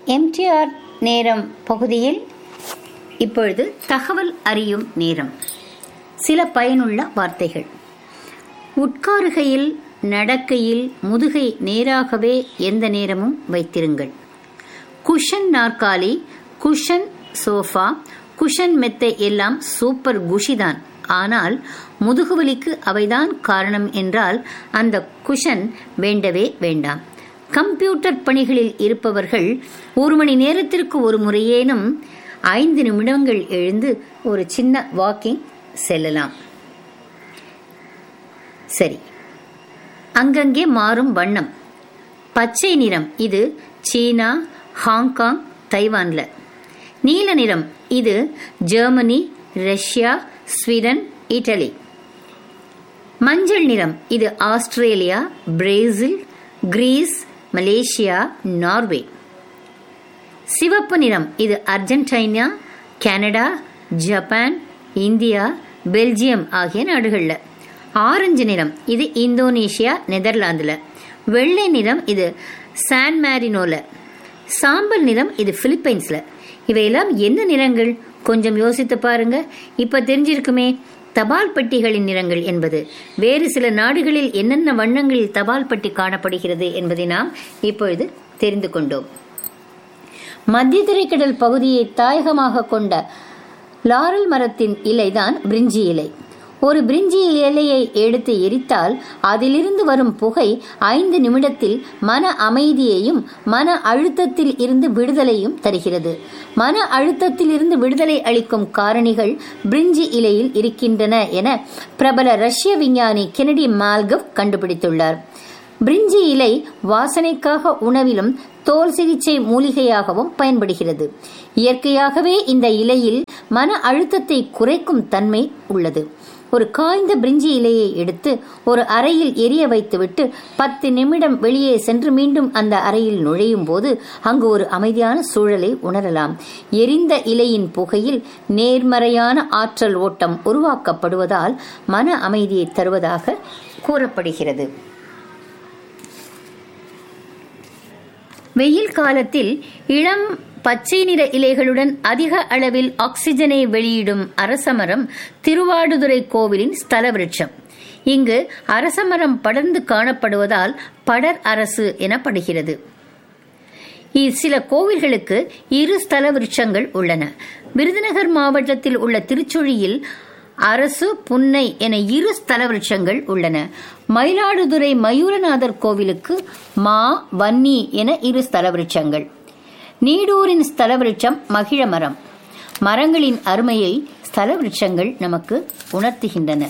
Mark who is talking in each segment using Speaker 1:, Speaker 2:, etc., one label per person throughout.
Speaker 1: MTR நேரம் பகுதியில் இப்பொழுது தகவல் அறியும் நேரம் சில பயனுள்ள வார்த்தைகள் உட்காருகையில் நடக்கையில் முதுகை நேராகவே எந்த நேரமும் வைத்திருங்கள் குஷன் நாற்காலி குஷன் சோஃபா குஷன் மெத்தை எல்லாம் சூப்பர் குஷிதான் ஆனால் முதுகுவலிக்கு அவைதான் காரணம் என்றால் அந்த குஷன் வேண்டவே வேண்டாம் கம்ப்யூட்டர் பணிகளில் இருப்பவர்கள் ஒரு மணி நேரத்திற்கு ஒரு முறையேனும் ஐந்து நிமிடங்கள் எழுந்து ஒரு சின்ன வாக்கிங் செல்லலாம் சரி அங்கங்கே மாறும் வண்ணம் பச்சை நிறம் இது சீனா ஹாங்காங் தைவான்ல நீல நிறம் இது ஜெர்மனி ரஷ்யா ஸ்வீடன் இட்டலி மஞ்சள் நிறம் இது Australia Brazil Greece Malaysia Norway சிவப்பு நிறம் இது Argentina Canada Japan India Belgium ஆகிய நாடுகளில் ஆரஞ்சு நிறம் இது இந்தோனேஷியா நெதர்லாந்துல வெள்ளை நிறம் இது சான் மேரினோல சாம்பல் நிறம் இது பிலிப்பைன்ஸ்ல இவையெல்லாம் என்ன நிறங்கள் கொஞ்சம் யோசித்து பாருங்க இப்ப தெரிஞ்சிருக்குமே தபால் பெட்டிகளின் நிறங்கள் என்பது வேறு சில நாடுகளில் என்னென்ன வண்ணங்களில் தபால் பெட்டி காணப்படுகிறது என்பதை நாம் இப்பொழுது தெரிந்து கொண்டோம் மத்திய திரைக்கடல் பகுதியை தாயகமாக கொண்ட லாரல் மரத்தின் இலைதான் பிரிஞ்சி இலை ஒரு பிரிஞ்சி இலையை எடுத்து எரித்தால் அதிலிருந்து வரும் புகை ஐந்து நிமிடத்தில் மன அமைதியையும் மன அழுத்தத்தில் இருந்து விடுதலையும் தருகிறது மன அழுத்தத்தில் இருந்து விடுதலை அளிக்கும் காரணிகள் பிரிஞ்சி இலையில் இருக்கின்றன என பிரபல ரஷ்ய விஞ்ஞானி கெனடி மால்கவ் கண்டுபிடித்துள்ளார் பிரிஞ்சி இலை வாசனைக்காக உணவிலும் தோல் சிகிச்சை மூலிகையாகவும் பயன்படுகிறது இயற்கையாகவே இந்த இலையில் மன அழுத்தத்தை குறைக்கும் தன்மை உள்ளது ஒரு காய்ந்த பிரிஞ்சி இலையை எடுத்து ஒரு அறையில் எரிய வைத்துவிட்டு பத்து நிமிடம் வெளியே சென்று மீண்டும் அந்த அறையில் நுழையும் போது அங்கு ஒரு அமைதியான சூழலை உணரலாம் எரிந்த இலையின் புகையில் நேர்மறையான ஆற்றல் ஓட்டம் உருவாக்கப்படுவதால் மன அமைதியை தருவதாக கூறப்படுகிறது வெயில் காலத்தில் இளம் பச்சை நிற இலைகளுடன் அதிக அளவில் ஆக்சிஜனை வெளியிடும் அரசமரம் திருவாடுதுறை கோவிலின் ஸ்தல விருட்சம் இங்கு அரசமரம் படர்ந்து காணப்படுவதால் படர் அரசு எனப்படுகிறது சில கோவில்களுக்கு இரு ஸ்தல விருட்சங்கள் உள்ளன விருதுநகர் மாவட்டத்தில் உள்ள திருச்சுழியில் அரசு புன்னை என இரு ஸ்தல விருட்சங்கள் உள்ளன மயிலாடுதுறை மயூரநாதர் கோவிலுக்கு மா வன்னி என இரு ஸ்தல விருட்சங்கள் நீடூரின் ஸ்தல விருட்சம் மகிழ மரம் மரங்களின் அருமையை ஸ்தல விருட்சங்கள் நமக்கு உணர்த்துகின்றன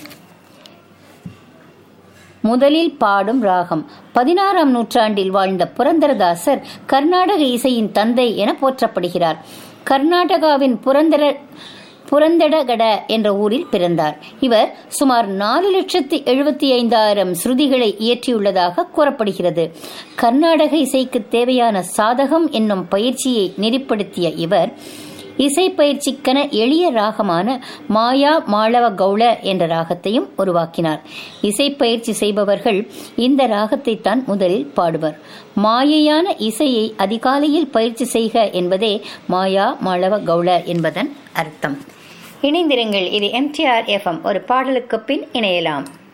Speaker 1: முதலில் பாடும் ராகம் பதினாறாம் நூற்றாண்டில் வாழ்ந்த புரந்தரதாசர் கர்நாடக இசையின் தந்தை என போற்றப்படுகிறார் கர்நாடகாவின் புரந்தர புரந்தடகட என்ற ஊரில் பிறந்தார் இவர் சுமார் நாலு லட்சத்து எழுபத்தி ஐந்தாயிரம் ஸ்ருதிகளை இயற்றியுள்ளதாக கூறப்படுகிறது கர்நாடக இசைக்கு தேவையான சாதகம் என்னும் பயிற்சியை நெறிப்படுத்திய இவர் இசை பயிற்சிக்கென எளிய ராகமான மாயா மாளவ கவுள என்ற ராகத்தையும் உருவாக்கினார் இசை பயிற்சி செய்பவர்கள் இந்த ராகத்தை தான் முதலில் பாடுவர் மாயையான இசையை அதிகாலையில் பயிற்சி செய்க என்பதே மாயா மாளவ கவுள என்பதன் அர்த்தம் இணைந்திருங்கள் இது எம்டிஆர் எஃப்எம் ஒரு பாடலுக்கு பின் இணையலாம்